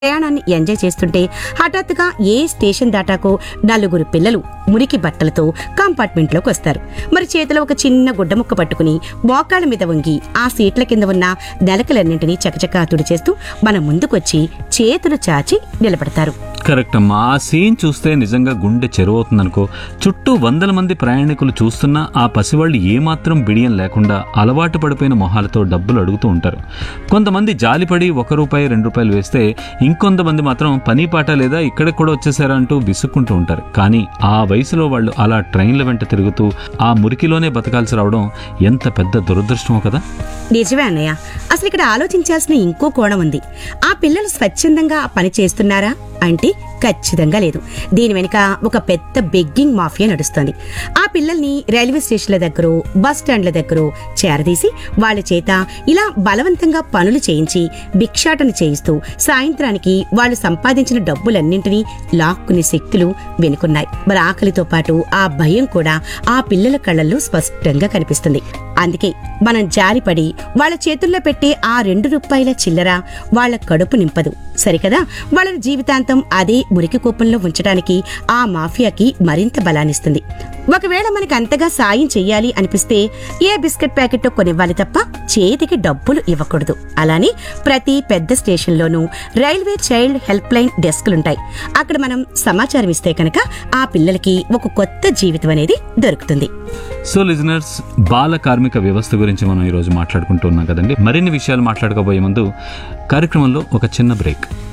ప్రయాణాన్ని ఎంజాయ్ చేస్తుంటే హఠాత్తుగా ఏ స్టేషన్ దాటాకో నలుగురు పిల్లలు మురికి బట్టలతో కంపార్ట్మెంట్లోకి వస్తారు మరి చేతిలో ఒక చిన్న గుడ్డ ముక్క పట్టుకుని మోకాళ్ళ మీద వంగి ఆ సీట్ల కింద ఉన్న నెలకలన్నింటినీ చకచకా తుడిచేస్తూ మన ముందుకొచ్చి చేతులు చాచి నిలబడతారు కరెక్ట్ అమ్మా ఆ సీన్ చూస్తే నిజంగా గుండె చెరువవుతుందనుకో చుట్టూ వందల మంది ప్రయాణికులు చూస్తున్నా ఆ పసివాళ్ళు ఏమాత్రం బిడియం లేకుండా అలవాటు పడిపోయిన మొహాలతో డబ్బులు అడుగుతూ ఉంటారు కొంతమంది జాలిపడి ఒక రూపాయి రెండు రూపాయలు వేస్తే ఇంకొంతమంది మాత్రం పని పాట లేదా ఇక్కడికి కూడా వచ్చేసారా అంటూ విసుక్కుంటూ ఉంటారు కానీ ఆ వయసులో వాళ్ళు అలా ట్రైన్ల వెంట తిరుగుతూ ఆ మురికిలోనే బతకాల్సి రావడం ఎంత పెద్ద దురదృష్టమో కదా నిజమే అన్నయ్య అసలు ఇక్కడ ఆలోచించాల్సిన ఇంకో కోణం ఉంది ఆ పిల్లలు స్వచ్ఛందంగా ఆ పని చేస్తున్నారా అంటే ఖచ్చితంగా లేదు దీని వెనుక ఒక పెద్ద బెగ్గింగ్ మాఫియా నడుస్తోంది ఆ పిల్లల్ని రైల్వే స్టేషన్ల దగ్గర బస్ స్టాండ్ల దగ్గర చేరదీసి వాళ్ళ చేత ఇలా బలవంతంగా పనులు చేయించి భిక్షాటన చేయిస్తూ సాయంత్రానికి వాళ్ళు సంపాదించిన డబ్బులన్నింటినీ లాక్కునే శక్తులు వెనుకున్నాయి మరి ఆకలితో పాటు ఆ భయం కూడా ఆ పిల్లల కళ్ళల్లో స్పష్టంగా కనిపిస్తుంది అందుకే మనం జాలిపడి వాళ్ళ చేతుల్లో పెట్టే ఆ రెండు రూపాయల చిల్లర వాళ్ళ కడుపు నింపదు సరికదా వాళ్ళని జీవితాంతం అదే మురికి కూపంలో ఉంచడానికి ఆ మాఫియాకి మరింత బలాన్నిస్తుంది ఒకవేళ మనకి అంతగా సాయం చెయ్యాలి అనిపిస్తే ఏ బిస్కెట్ ప్యాకెట్ కొనివ్వాలి తప్ప చేతికి డబ్బులు ఇవ్వకూడదు అలానే ప్రతి పెద్ద స్టేషన్లోనూ రైల్వే చైల్డ్ హెల్ప్ లైన్ డెస్క్లుంటాయి అక్కడ మనం సమాచారం ఇస్తే కనుక ఆ పిల్లలకి ఒక కొత్త జీవితం అనేది దొరుకుతుంది సో లిజనర్స్ బాల కార్మిక వ్యవస్థ గురించి మనం ఈరోజు మాట్లాడుకుంటూ ఉన్నాం కదండి మరిన్ని విషయాలు మాట్లాడుకోబోయే ముందు కార్యక్రమంలో ఒక చిన్న బ్రేక్